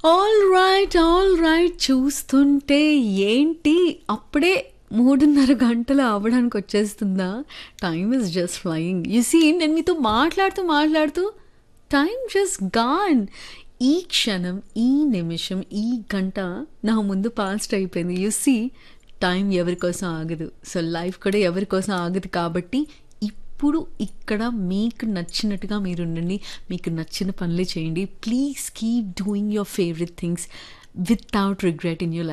all right all right చూస్తుంటే ఏంటి అప్పుడే మూడున్నర గంటలు అవ్వడానికి వచ్చేస్తుందా time is just flying you see నేను మీతో మాట్లాడుతూ మాట్లాడుతూ టైం జస్ట్ గాన్ ఈ క్షణం ఈ నిమిషం ఈ గంట నా ముందు పాస్ట్ అయిపోయింది యు సీ టైం ఎవరి కోసం ఆగదు సో లైఫ్ కూడా ఎవరి కోసం ఆగదు కాబట్టి ఇప్పుడు ఇక్కడ మీకు నచ్చినట్టుగా మీరు ఉండండి మీకు నచ్చిన పనులే చేయండి please keep doing your favourite things without regret in your